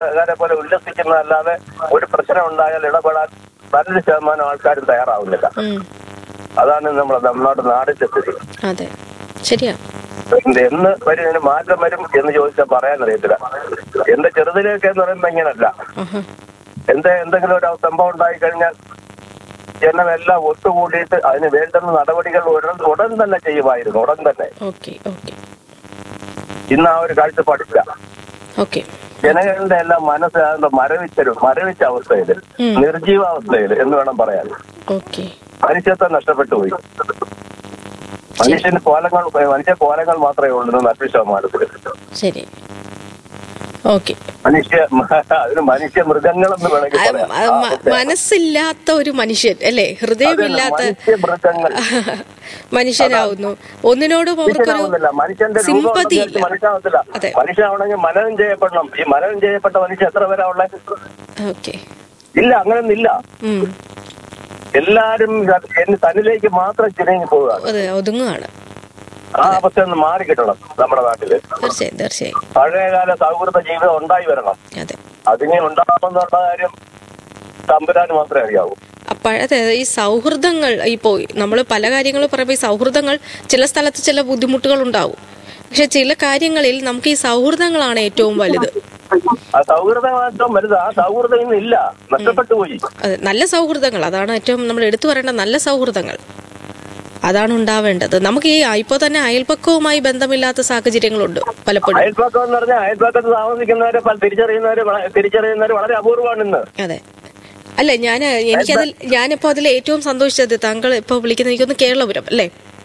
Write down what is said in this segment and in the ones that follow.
നാട്ടുകാരെ പോലെ ഉല്ലസിക്കുന്നതല്ലാതെ ഒരു പ്രശ്നം ഉണ്ടായാൽ ഇടപെടാൻ നല്ലൊരു ശതമാനം ആൾക്കാരും തയ്യാറാവുന്നില്ല ഉം. അതാണ് നമ്മുടെ നമ്മുടെ നാടിന്റെ സ്ഥിതി അതെ ശരിയാ എന്ത് എന്ന് വരും ഇതിന് മാറ്റം വരും എന്ന് ചോദിച്ചാൽ പറയാൻ അറിയത്തില്ല എന്റെ ചെറുതിലേക്ക് എന്ന് പറയുമ്പോ ഇങ്ങനല്ല ആഹാ. എന്ത് എന്തെങ്കിലും ഒരു സംഭവം ഉണ്ടായി കഴിഞ്ഞാൽ ജനമെല്ലാം ഒത്തുകൂടിയിട്ട് അതിന് വേണ്ടുന്ന നടപടികൾ ഉടൻ ഉടൻ തന്നെ ചെയ്യുമായിരുന്നു ഉടൻ തന്നെ ഓക്കെ ഓക്കെ ഇന്ന് ആ ഒരു കാഴ്ചപ്പാടില്ല ഓക്കെ ജനങ്ങളുടെ എല്ലാം മനസ്സ് അതിന്റെ മരവിച്ചൊരു മരവിച്ച അവസ്ഥയിൽ ഉം. നിർജീവാവസ്ഥയിൽ എന്ന് വേണം പറയാൻ ഓക്കെ മനുഷ്യത്വം നഷ്ടപ്പെട്ടു പോയി മനുഷ്യന് കോലങ്ങൾ മനുഷ്യ കോലങ്ങൾ മാത്രമേ ഉള്ളൂ നല്ലൊരു ശതമാനത്തിൽ ശരി ഓക്കെ മനുഷ്യ അതിന് മനുഷ്യ മൃഗങ്ങളെന്ന് വേണമെങ്കിൽ ആ, പറയാം മ- മ- മനസ്സില്ലാത്ത ഒരു മനുഷ്യൻ അല്ലേ ഹൃദയമില്ലാത്ത മനുഷ്യ മൃഗങ്ങൾ മനുഷ്യനാവുന്നു ഒന്നിനോടും അവർക്കൊരു മനുഷ്യനാവുന്നില്ല മനുഷ്യന്റെ രൂപം സിമ്പതി ഉണ്ടെന്ന് വിചാരിച്ച് മനുഷ്യനാവത്തില്ല അതെ. മനുഷ്യനാവണമെങ്കിൽ മനനം ചെയ്യപ്പെടണം ഈ മനനം ചെയ്യപ്പെട്ട മനുഷ്യ എത്ര പേരാ ഉള്ളത് ഓക്കെ ഇല്ല അങ്ങനെയൊന്നില്ല ഉം എല്ലാരും എന്നെ തന്നിലേക്ക് മാത്രം ചിരങ്ങി പോവുകയാണ് അതെ ഒതുങ്ങുകയാണ് ആ അവസ്ഥ ഒന്ന് മാറിക്കിട്ടണം നമ്മുടെ നാട്ടില് തീർച്ചയായും തീർച്ചയായും പഴയകാല സൗഹൃദ ജീവിതം ഉണ്ടായി വരണം അതെ അതിനെ ഉണ്ടാകുമെന്നുള്ള കാര്യം തമ്പുരാന് മാത്രമേ അറിയാവൂ അപ്പോൾ അതെ ഈ സൗഹൃദങ്ങൾ ഇപ്പോൾ നമ്മൾ പല കാര്യങ്ങളും പറയുമ്പോൾ ഈ സൗഹൃദങ്ങൾ ചില സ്ഥലത്ത് ചില ബുദ്ധിമുട്ടുകൾ ഉണ്ടാവും പക്ഷെ ചില കാര്യങ്ങളിൽ നമുക്ക് ഈ സൗഹൃദങ്ങളാണ് ഏറ്റവും വലുത് ആ സൗഹൃദം മാത്രം വലുത് ആ സൗഹൃദം ഇന്ന് ഇല്ല നഷ്ടപ്പെട്ടു പോയി അതെ നല്ല സൗഹൃദങ്ങൾ അതാണ് ഏറ്റവും നമ്മൾ എടുത്തു പറയേണ്ട നല്ല സൗഹൃദങ്ങൾ അതാണ് ഉണ്ടാവേണ്ടത് നമുക്ക് ഈ ഇപ്പോൾ തന്നെ അയൽപക്കവുമായി ബന്ധമില്ലാത്ത സാഹചര്യങ്ങളുണ്ട് പലപ്പോഴും അയൽപ്പക്കം എന്ന് പറഞ്ഞാൽ അയൽപ്പക്കത്ത് താമസിക്കുന്നവരെ പല തിരിച്ചറിയുന്നവര് വള- തിരിച്ചറിയുന്നവര് വളരെ അപൂർവമാണ് ഇന്ന് അതെ അല്ല ഞാൻ എനിക്കതിൽ ഞാനിപ്പോൾ അതിൽ ഏറ്റവും സന്തോഷിച്ചത് താങ്കൾ ഇപ്പോൾ വിളിക്കുന്ന എനിക്കൊന്ന് കേരളപുരം അല്ലേ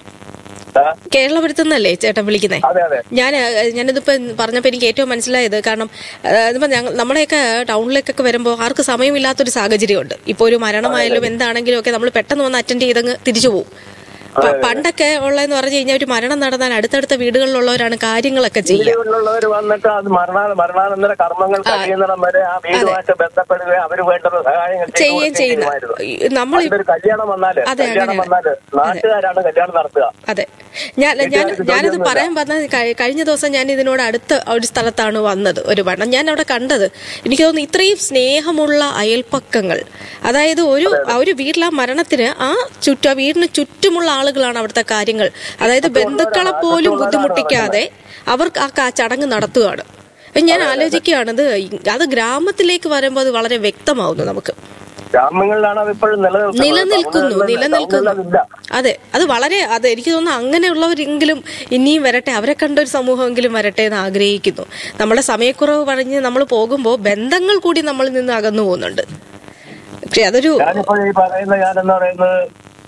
ആ, കേരളപുരത്തു നിന്നല്ലേ ചേട്ടൻ വിളിക്കുന്നേ അതെ അതെ ഞാൻ ഞാനിതിപ്പോ പറഞ്ഞപ്പോൾ എനിക്ക് ഏറ്റവും മനസ്സിലായത് കാരണം ഇതിപ്പോ ഞങ്ങൾ നമ്മുടെയൊക്കെ ടൗണിലേക്കൊക്കെ വരുമ്പോൾ ആർക്ക് സമയമില്ലാത്തൊരു സാഹചര്യമുണ്ട് ഇപ്പോൾ ഒരു മരണമായാലും എന്താണെങ്കിലും ഒക്കെ നമ്മൾ പെട്ടെന്ന് വന്ന് അറ്റൻഡ് ചെയ്തങ്ങ് തിരിച്ചു പോകും പ- പണ്ടൊക്കെ ഉള്ളതെന്ന് പറഞ്ഞു കഴിഞ്ഞാൽ ഒരു മരണം നടന്നാൽ അടുത്തടുത്ത വീടുകളിലുള്ളവരാണ് കാര്യങ്ങളൊക്കെ ചെയ്യുക വീടുകളിലുള്ളവർ വന്നിട്ട് അത് മരണ മരണാനന്തര കർമ്മങ്ങൾ കഴിയുന്നിടം വരെ ആ വീടുമായിട്ട് ബന്ധപ്പെടുകയും അവര് വേണ്ടുന്ന സഹായങ്ങൾ ചെയ്ത് ചെയ്യുകയും കൊടുക്കുകയും ചെയ്യുന്ന ചെയ്യുമായിരുന്നു. ഈ നമ്മൾ പണ്ടൊരു കല്യാണം വന്നാല് അതെ, കല്യാണം അങ്ങനെ. വന്നാല് നാട്ടുകാരാണ് കല്യാണം നടത്തുക അതെ ഞാൻ ഞാൻ ഞാനിത് പറയാൻ പറഞ്ഞത് കഴി- കഴിഞ്ഞ ദിവസം ഞാൻ ഇതിനോട് അടുത്ത ഒരു സ്ഥലത്താണ് വന്നത് ഒരു വണ്ണം ഞാൻ അവിടെ കണ്ടത് എനിക്ക് തോന്നുന്നു ഇത്രയും സ്നേഹമുള്ള അയൽപ്പക്കങ്ങൾ അതായത് ഒരു ആ ഒരു വീട്ടിലെ മരണത്തിന് ആ ചുറ്റും ആ വീടിന് ചുറ്റുമുള്ള ആളുകളാണ് അവിടുത്തെ കാര്യങ്ങൾ അതായത് ബന്ധുക്കളെ പോലും ബുദ്ധിമുട്ടിക്കാതെ അവർ ആ ക- ചടങ്ങ് നടത്തുകയാണ് അപ്പൊ ഞാൻ ആലോചിക്കുകയാണത് അത് ഗ്രാമത്തിലേക്ക് വരുമ്പോൾ അത് വളരെ വ്യക്തമാവുന്നു നമുക്ക് ഗ്രാമങ്ങളിലാണ് അത് ഇപ്പോഴും നിലനിൽക്കുന്നത് നിലനിൽക്കുന്നു ടൗണുകളിൽ- നിലനിൽക്കുന്നു ടൗണുകളിൽ അതില്ല. അതെ അത് വളരെ അത് എനിക്ക് തോന്നുന്നു അങ്ങനെയുള്ളവരെങ്കിലും ഇനിയും വരട്ടെ അവരെ കണ്ട ഒരു സമൂഹമെങ്കിലും വരട്ടെ എന്ന് ആഗ്രഹിക്കുന്നു നമ്മുടെ സമയക്കുറവ് പറഞ്ഞ് നമ്മൾ പോകുമ്പോൾ ബന്ധങ്ങൾ കൂടി നമ്മളിൽ നിന്ന് അകന്നു പോകുന്നുണ്ട് പക്ഷെ അതൊരു ഞാനിപ്പോൾ ഈ പറയുന്ന ഞാനെന്ന് പറയുന്നത്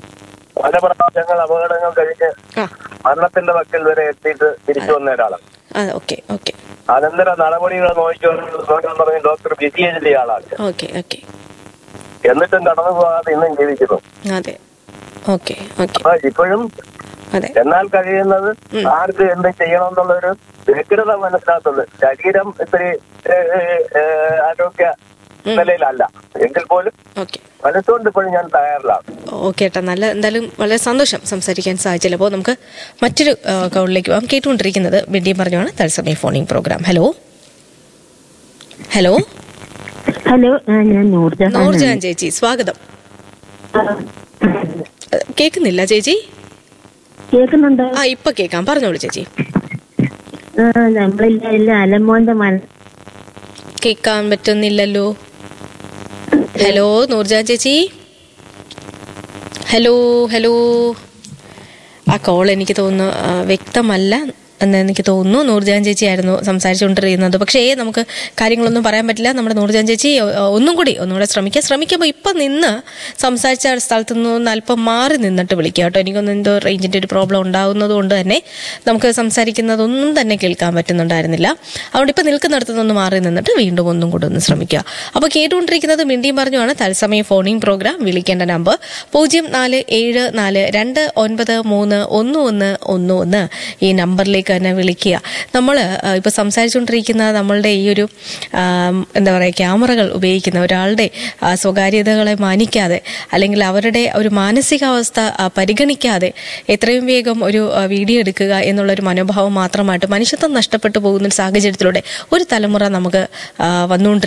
പല പ്രാവശ്യങ്ങൾ അപകടങ്ങൾ കഴിഞ്ഞ് ആ മരണത്തിന്റെ വക്കിൽ വരെ എത്തിയിട്ട് തിരിച്ചു വന്ന ഒരാളാണ് ആ ഓക്കെ ഓക്കെ അനന്തര നടപടികൾ നോക്കിയോ നോക്കാൻ പറഞ്ഞ ഡോക്ടർ ബിസിയേജിന്റെ ആളാണ് ഓക്കെ ഓക്കെ എന്നിട്ടും കടന്നു പോകാതെ ഇന്നും ജീവിക്കുന്നു അതെ ഓക്കെ ഓക്കെ അപ്പൊ ഇപ്പോഴും അതെ എന്നാൽ കഴിയുന്നത് ആർക്ക് എന്ത് ചെയ്യണമെന്നുള്ള ഒരു വ്യഗ്രത മനസ്സിലാക്കുന്നത് ശരീരം ഇത്തിരി ഏ, ഏ, ഏ, ആരോഗ്യ നിലയിലല്ല എങ്കിൽ പോലും ഓക്കെ മനസ്സുകൊണ്ട് ഇപ്പോഴും ഞാൻ തയ്യാറിലാണ് ഓക്കെ ഏട്ടാ നല്ല എന്തായാലും വളരെ സന്തോഷം സംസാരിക്കാൻ സാധിച്ചില്ല അപ്പോൾ നമുക്ക് മറ്റൊരു കൗളിലേക്ക് പോകാം കേട്ടുകൊണ്ടിരിക്കുന്നത് ബിഡിയും പറഞ്ഞാണ് തത്സമയ phoning program hello hello hello ആ, ഞാൻ നൂർജഹാൻ നൂർജഹാൻ ചേച്ചി സ്വാഗതം ഏഹ്, കേൾക്കുന്നില്ല ചേച്ചി കേൾക്കുന്നുണ്ട് ആ ഇപ്പൊ കേൾക്കാം പറഞ്ഞോളൂ ചേച്ചി ആ നമ്മളില്ല ഇല്ല അലമോന്റെ മന കേൾക്കാൻ പറ്റുന്നില്ലല്ലോ ഹലോ നൂർജഹാൻ ചേച്ചി ഹലോ ഹലോ ആ കോൾ എനിക്ക് തോന്നുന്നു ആ, വ്യക്തമല്ല എന്ന് എനിക്ക് തോന്നുന്നു നൂർജഹാൻ ചേച്ചി ആയിരുന്നു സംസാരിച്ചുകൊണ്ടിരിക്കുന്നത് പക്ഷേ നമുക്ക് കാര്യങ്ങളൊന്നും പറയാൻ പറ്റില്ല നമ്മുടെ നൂർജഹാൻ ചേച്ചി ഒ- ഒന്നും കൂടി ഒന്നുകൂടെ ശ്രമിക്കുക ശ്രമിക്കുമ്പോൾ ഇപ്പം നിന്ന് സംസാരിച്ച ആ സ്ഥലത്ത് നിന്ന് ഒന്ന് അല്പം മാറി നിന്നിട്ട് വിളിക്കുക കേട്ടോ എനിക്കൊന്നും എന്തോ റേഞ്ചിൻ്റെ ഒരു പ്രോബ്ലം ഉണ്ടാകുന്നത് കൊണ്ട് തന്നെ നമുക്ക് സംസാരിക്കുന്നതൊന്നും തന്നെ കേൾക്കാൻ പറ്റുന്നുണ്ടായിരുന്നില്ല അതുകൊണ്ട് ഇപ്പം നിൽക്കുന്നിടത്ത് നിന്ന് മാറി നിന്നിട്ട് വീണ്ടും ഒന്നും കൂടെ ഒന്ന് ശ്രമിക്കുക അപ്പോൾ കേട്ടുകൊണ്ടിരിക്കുന്നത് മിണ്ടിയും പറഞ്ഞുമാണ് തത്സമയ ഫോണിംഗ് പ്രോഗ്രാം വിളിക്കേണ്ട നമ്പർ പൂജ്യം നാല് ഏഴ് നാല് രണ്ട് ഒൻപത് മൂന്ന് ഒന്ന് ഒന്ന് ഒന്ന് ഒന്ന് ഈ നമ്പറിലേക്ക് നമ്പറിലേക്ക് തന്നെ വിളിക്കുക നമ്മൾ ഇപ്പോൾ സംസാരിച്ചുകൊണ്ടിരിക്കുന്ന നമ്മളുടെ ഈ ഒരു ആ, എന്താ പറയുക ക്യാമറകൾ ഉപയോഗിക്കുന്ന ഒരാളുടെ ആ, സ്വകാര്യതകളെ മാനിക്കാതെ അല്ലെങ്കിൽ അവരുടെ ഒരു മാനസികാവസ്ഥ ആ, പരിഗണിക്കാതെ എത്രയും വേഗം ഒരു ആ, വീഡിയോ എടുക്കുക എന്നുള്ളൊരു മനോഭാവം മാത്രമായിട്ട് മനുഷ്യത്വം നഷ്ടപ്പെട്ടു പോകുന്ന ഒരു സാഹചര്യത്തിലൂടെ ഒരു തലമുറ നമുക്ക് ആ, വന്നുകൊണ്ടിരിക്കുകയാണ്